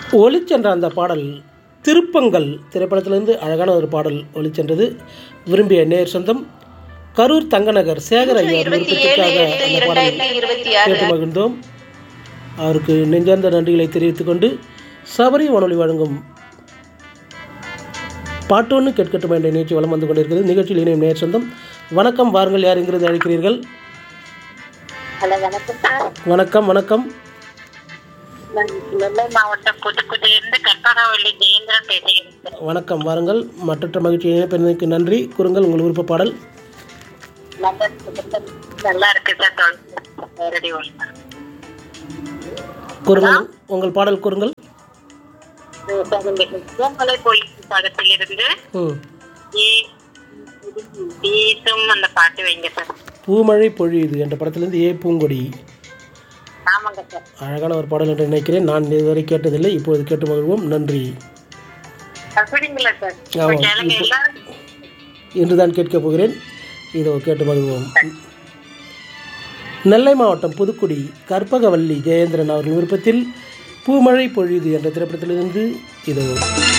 ஒளிச்சென்ற அந்த பாடல் திருப்பங்கள் திரைப்படத்திலிருந்து அழகான ஒரு பாடல் ஒளிச்சென்றது விரும்பிய நேர் சொந்தம் கரூர் தங்கநகர் சேகர் ஐயா இருபத்தி ஏழு விருப்பத்திற்காக எட்டு அந்த பாடல் இரண்டாயிரத்தி இருபத்தி ஆறு கேட்டு மகிழ்ந்தோம் அவருக்கு நெஞ்சார்ந்த நன்றிகளை தெரிவித்துக் கொண்டு சபரி வானொலி வழங்கும் பாட்டொன்று கேட்கட்டும் என்ற நிகழ்ச்சி வலம் வந்து கொண்டிருக்கிறது நிகழ்ச்சியில் இணையும் நேர் சொந்தம் வணக்கம் வாருங்கள் யார் எங்கிருந்து அழைக்கிறீர்கள் ஹலோ வணக்கம் சார் வணக்கம் வணக்கம் நான் நெல்லை மாவட்டம் புதுக்குடியிலிருந்து கற்பகவள்ளி ஜெயேந்திரன் பேசுகிறேன் சார் வணக்கம் வாருங்கள் மற்றற்ற மகிழ்ச்சி இணைப்பிற்கு நன்றி கூறுங்கள் உங்கள் விருப்ப பாடல் நல்ல சுத்தம் நல்லா இருக்கு சார் தொழில் நேரடி ஒன்று கூறுங்கள் உங்கள் பாடல் கூறுங்கள் பூமலை போலீஸ் படத்திலிருந்து ம் ஏ பீசும் அந்த பாட்டு வைங்க சார் பூமழை பொழியுது என்ற படத்திலிருந்து ஏ பூங்கொடி ஆமாங்க சார் அழகான ஒரு பாடல் என்று நினைக்கிறேன் நான் இதுவரை கேட்டதில்லை இப்பொழுது கேட்டு மகிழ்வோம் நன்றி அப்படிங்களா சார் ஆமா. இப்ப கேளுங்க எல்லாரும் இன்று தான் கேட்கப் போகிறேன் இதோ கேட்டு மகிழ்வோம் நெல்லை மாவட்டம் புதுக்குடி கற்பகவல்லி ஜெயேந்திரன் அவர்கள் விருப்பத்தில் பூமழை பொழியுது என்ற திரைப்படத்திலிருந்து இதோ